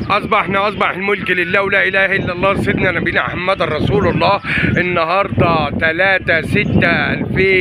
اصبحنا اصبح الملك لله ولا اله الا الله سيدنا نبينا محمد رسول الله النهارده 3 6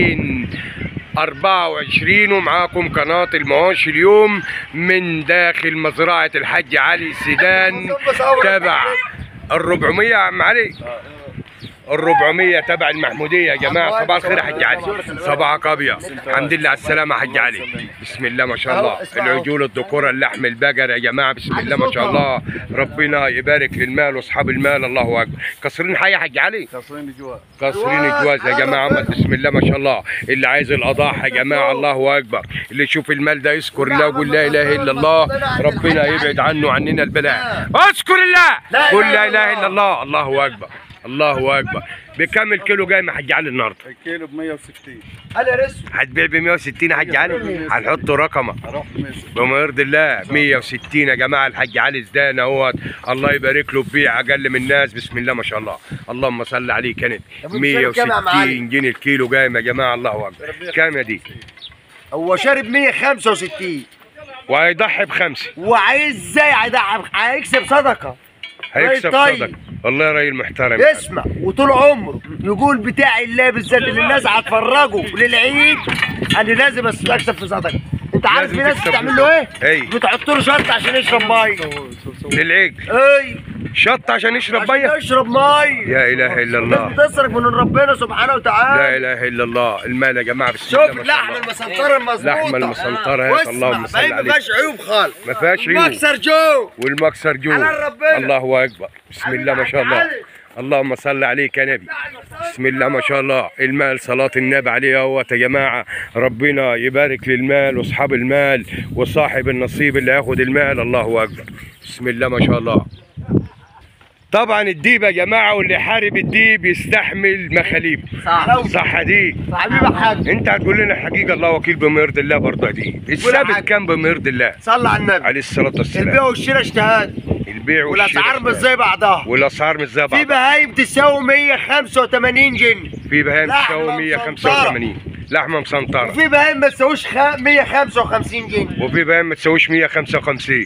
2024 ومعاكم قناه المواشي اليوم من داخل مزرعه الحاج علي السيدان تبع ال 400 يا عم علي ال 400 تبع المحموديه يا جماعه صباح الخير يا حاج علي صباحك ابيض الحمد لله على السلامه يا حاج علي بسم الله ما شاء الله العجول الذكوره اللحم البقر يا جماعه بسم الله ما شاء الله ربنا يبارك للمال واصحاب المال الله اكبر كسرين حي يا حاج علي تصرين جوا قاصرين الجواز يا جماعه بسم الله ما شاء الله اللي عايز الاضاحي يا جماعه الله اكبر اللي يشوف المال ده يذكر الله ويقول لا اله الا الله ربنا يبعد عنه عننا البلاء اذكر الله قل لا اله الا الله الله اكبر الله اكبر بكم الكيلو جاي يا حاج علي النهارده الكيلو ب 160 انا رسم هتبيع ب 160 يا حاج علي هنحط رقمك هروح ب 160 بما يرضي الله 160 يا جماعه الحاج علي زدان اهوت الله يبارك له ببيع اقل من الناس بسم الله ما شاء الله اللهم صل عليه كانت أبو بشار كام يا عم علي؟ 160 جنيه الكيلو جاي يا جماعه الله اكبر كام يا دي هو شارب 165 وهيضحي بخمسه وعايز ازاي هيدعم هيكسب صدقه هيكسب طيب. صدق الله يا راجل محترم اسمع وطول عمره يقول بتاع الله بالذات اللي الناس هتفرجه للعيد انا لازم أس- اكسب في صدقه انت عارف لازم في ناس تكسب بتعمل في له ايه؟ ايه بتحط له شطه عشان يشرب ميه للعجل اي شط عشان يشرب عشان ميه يشرب ميه يا اله الا الناس الله بتصرف من ربنا سبحانه لا وتعالى اله الا الله المال يا جماعه بسم شوف الله ما شاء اللحمه الله المسنطره المظبوطه لحمه المسنطره هات واسمع اللهم صل باين ما عليه فيهاش عيوب خالص ما فيهاش عيوب مكسر جو والمكسر جوه على ربنا. الله اكبر بسم الله ما شاء الله علي. اللهم صل عليك يا نبي بسم الله ما شاء الله المال صلاة النبي عليه اهوت يا جماعة ربنا يبارك للمال واصحاب المال وصاحب النصيب اللي هياخد المال الله اكبر بسم الله ما شاء الله طبعا الديب يا جماعة واللي يحارب الديب يستحمل مخاليب صح صح دي حبيبي حاج انت هتقول لنا الحقيقة الله وكيل بما يرضي الله برضه يا دي الثابت حاجة. كان بما يرضي الله صلى على النبي عليه الصلاة والسلام البيع والشراء اجتهاد البيع والشراء والاسعار مش زي بعضها والاسعار مش زي في بعض بهايم تساوي 185 جنيه في بهايم لحمة تساوي 185 لحمه مسنطره وفي بهايم ما تساويش خ- 155 جنيه وفي بهايم ما تساويش 155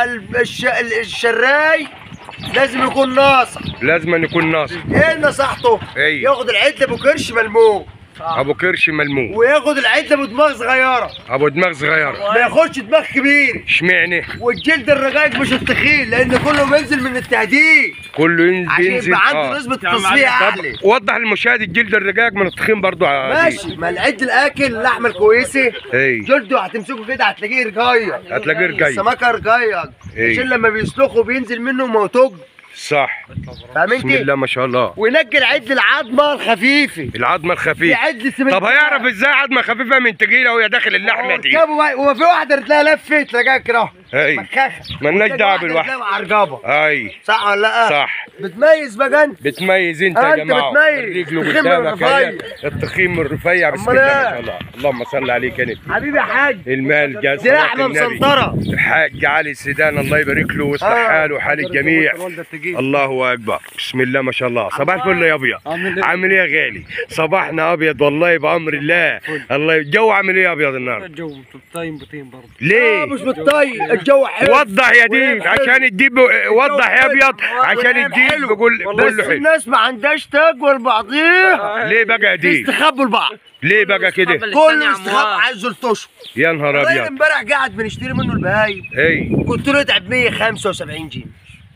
فالشراي لازم يكون ناصح لازم أن يكون ناصر ايه نصحته؟ ايه. ياخد العدل ابو كرش ملموم ابو كرش ملموم وياخد العدل ابو دماغ صغيره ابو دماغ صغيره ما ياخدش دماغ كبير اشمعنى والجلد الرقاق مش التخين لان كله بينزل من التهديد كله ين- عشان بينزل يبقى عنده آه. نسبه تصفيه اعلى طب وضح للمشاهد الجلد الرقاق من التخين برضه عادي. ماشي ما العد الاكل اللحمه الكويسه اي جلده هتمسكه كده هتلاقيه رقيق هتلاقيه رقيق. السمكه رقيق إيه. عشان لما بيسلخوا بينزل منه موتوج صح فاهم بسم انت؟ الله ما شاء الله وينقي العد العظمه الخفيفه العظمه في الخفيفه عد سمنت طب هيعرف ازاي عظمه خفيفه من تقيله وهي داخل اللحمه دي وفي واحده تلاقيها لفت تلاقيها كده اي مخخه مالناش دعوه واحدة بالواحد تلاقيها عرقابه اي صح ولا لا؟ صح بتميز بقى انت بتميز انت آه، يا انت جماعه بتميز. الرجل التخين من قدامك اهي. الرفيع. التخين من الرفيع بسم أمال الله ما ايه؟ شاء الله اللهم صل عليك يا نبي حبيبي يا حاج المال جاز دي لحمه مسنطره الحاج علي السيدان الله يبارك له ويصلح آه. حاله وحال الجميع الله اكبر بسم الله ما شاء الله صباح الفل يا ابيض عامل ايه يا غالي صباحنا ابيض والله بامر الله الله الجو عامل ايه يا ابيض النهارده الجو طايم بطين برضه آه، ليه مش بالطي الجو حلو وضح يا ديب والعيب حلو. عشان الديب وضح يا ابيض عشان والعيب الديب حلو. بيقول بقول له بس حلو الناس ما عندهاش تقوى لبعضيها ليه بقى يا ديب يستخبوا لبعض ليه بقى كده كله يستخبى عايز يلطشه يا نهار الراجل ابيض امبارح قاعد بنشتري منه البهايم اي قلت له اتعب 175 جنيه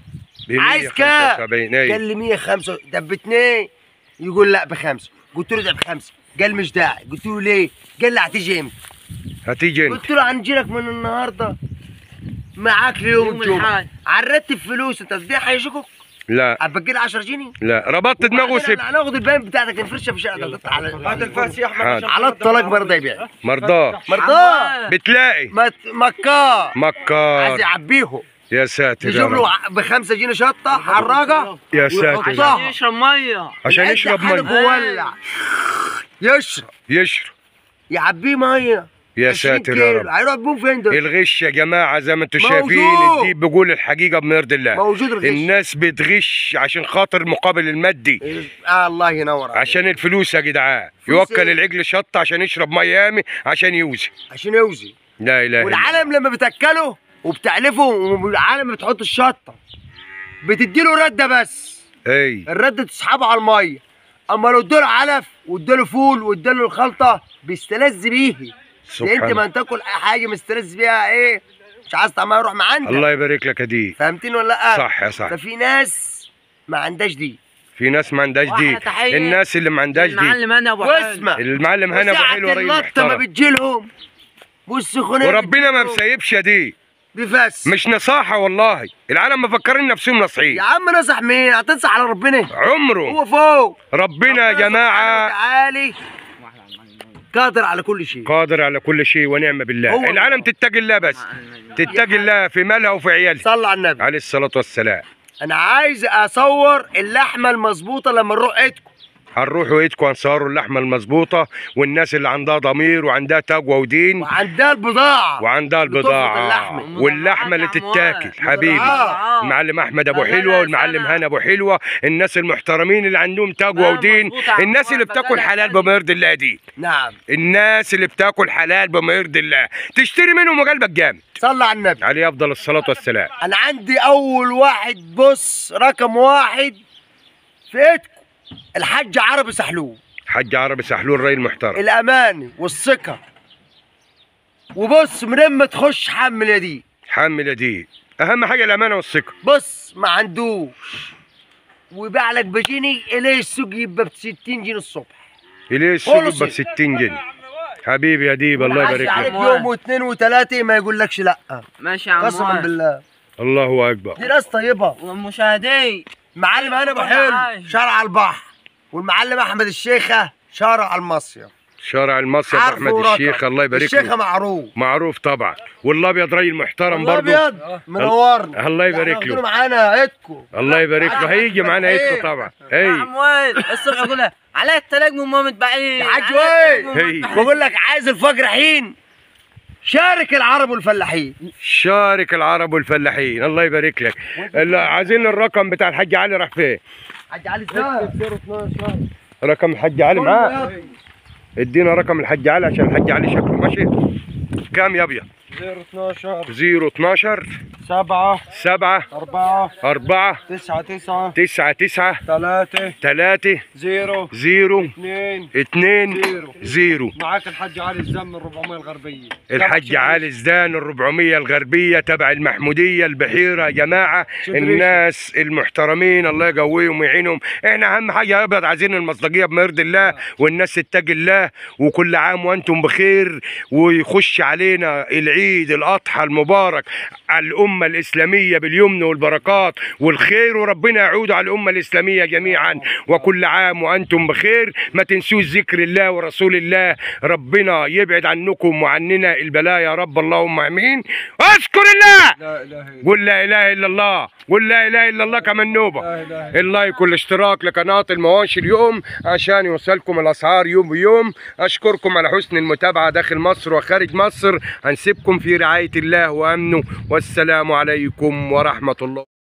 عايز كام؟ 175 اي قال لي 105 ده باثنين يقول لا بخمسه قلت له ده بخمسه قال مش داعي قلت له ليه؟ قال لي هتيجي امتى؟ هتيجي انت قلت له هنجي لك من النهارده معاك ليوم يوم الجمعه الحاد. عرتب فلوس انت تبيع هيشكك لا هتبقى لي 10 جنيه لا ربطت دماغه وبعدين وسبت هناخد الباين بتاعتك نفرشها في الشقه ده تطلع على هذا الفاس يا احمد حاضر. على الطلاق برضه يبيع مرضاه مرضاه بتلاقي مت- مكار عايز مكار يعبيهم يا ساتر يا يجيب له رب ع- بخمسة جنيه شطه حراقه يا ساتر ويحطها. عشان يشرب ميه عشان العد يشرب حلب ميه وولع يشرب يشرب يعبيه ميه يا 20 ساتر يا كيلو. رب هيروح بيهم فين ده؟ الغش يا جماعه زي ما انتم موجود. شايفين الديب بيقول الحقيقه بمرض الله موجود الغش الناس بتغش عشان خاطر مقابل المادي آه الله ينور عليك. عشان الفلوس يا جدعان فلوس يوكل إيه؟ العجل شطه عشان يشرب ميه يامي عشان يوزي عشان يوزي لا اله الا الله والعالم لما بتاكله وبتعلفه وعالم ما بتحط الشطه بتديله رده بس اي الرده تسحبه على الميه اما لو اداله علف واداله فول واداله الخلطه بيستلذ بيه انت سبحان ما تاكل حاجه مستلذ بيها ايه مش عايز طعمها يروح مع عندك الله يبارك لك يا دي فهمتني ولا لا صح يا صح ففي ناس ما عندهاش دي في ناس ما عندهاش دي واحدة تحية الناس اللي ما عندهاش دي المعلم انا ابو حلو واسمع المعلم هنا ابو وساعة حلو راجل اللطه ما محترم بتجيلهم والسخونيه وربنا ما بتجيلهم. مسيبش يا دي بفس مش نصاحه والله العالم مفكرين نفسهم يا ناصحين عم نصح مين هتنصح على ربنا عمره هو فوق ربنا يا جماعه تعالي قادر على كل شيء قادر على كل شيء ونعم بالله هو العالم الله. تتقي الله بس تتقي الله في مالها وفي عيالها صلى على النبي عليه الصلاه والسلام انا عايز اصور اللحمه المظبوطه لما نروح ايدكم هنروحوا ايدكم هنصوروا اللحمه المظبوطه والناس اللي عندها ضمير وعندها تقوى ودين وعندها البضاعه وعندها بتظبط البضاعه اللحمة. واللحمه اللي تتاكل حبيبي آه. المعلم احمد ابو لا، لا، حلوه لا، والمعلم سنة. هنا ابو حلوه الناس المحترمين اللي عندهم تقوى لا، ودين مظبوط يا عم الناس اللي وائل، بتاكل لا، لا، حلال لا. بما يرضي الله دي نعم الناس اللي بتاكل حلال بما يرضي الله تشتري منهم وقلبك جامد صلى على النبي عليه افضل الصلاه والسلام انا عندي اول واحد بص رقم واحد في ايدكم الحاج عربي سحلول حاج عربي سحلول راجل محترم الامانه والثقه وبص من اما تخش حمل يا دي حامل دي اهم حاجه الامانه والثقه بص ما عندوش ويبيع لك بجنيه اليه السوق يبقى ب 60 جنيه الصبح ليه السوق خلصت. يبقى ب 60 جنيه حبيبي يا ديب الله عاش يبارك عليك لك يوم واثنين وثلاثه ما يقولكش لا ماشي يا عم قسما وائل. بالله الله اكبر دي ناس طيبه والمشاهدين معلم انا ابو والله حلو عايش. شارع البحر والمعلم احمد الشيخه شارع المصيف شارع المصيف عارفه احمد ورقم. الشيخ الله يبارك الشيخه له معروف معروف طبعا والابيض راجل محترم برضه الابيض منورنا الله يبارك يعني واخدينه له. معانا عيدكم الله يبارك له هيجي معانا عيدكم طبعا يا اي عم وائل الصبح يقول على التلاج من مامة بعيد يا حاج على وائل. التلاج من هي. مامة بقول لك عايز الفجر حين شارك العرب والفلاحين شارك العرب والفلاحين الله يبارك لك لا، عايزين الرقم بتاع الحاج علي راح فين حاج علي سلام رقم الحاج علي معاه ادينا رقم الحاج علي عشان الحاج علي شكله ماشي كام يا ابيض 012 012 7 7 4 4 9 9 9 9 3 3 0 0 2 2 0 0 معاك الحاج علي الزم من 400 الغربية الحاج علي الزدان ال 400 الغربيه تبع المحموديه البحيره يا جماعه شدريشة. الناس المحترمين الله يقويهم ويعينهم احنا اهم حاجه يا ابيض عايزين المصداقيه بمرض الله والناس تتقي الله وكل عام وانتم بخير ويخش علينا العيد الاضحى المبارك على الامه الاسلاميه باليمن والبركات والخير وربنا يعود على الامه الاسلاميه جميعا وكل عام وانتم بخير ما تنسوش ذكر الله ورسول الله ربنا يبعد عنكم وعننا البلاء يا رب اللهم امين اذكر الله لا اله الا قل لا اله الا الله قل لا اله الا الله كمان نوبه لا اله الا اللايك والاشتراك لقناة المواشي اليوم عشان يوصلكم الأسعار يوم بيوم أشكركم على حسن المتابعة داخل مصر وخارج مصر هنسيبكم في رعاية الله وأمنه والسلام عليكم ورحمة الله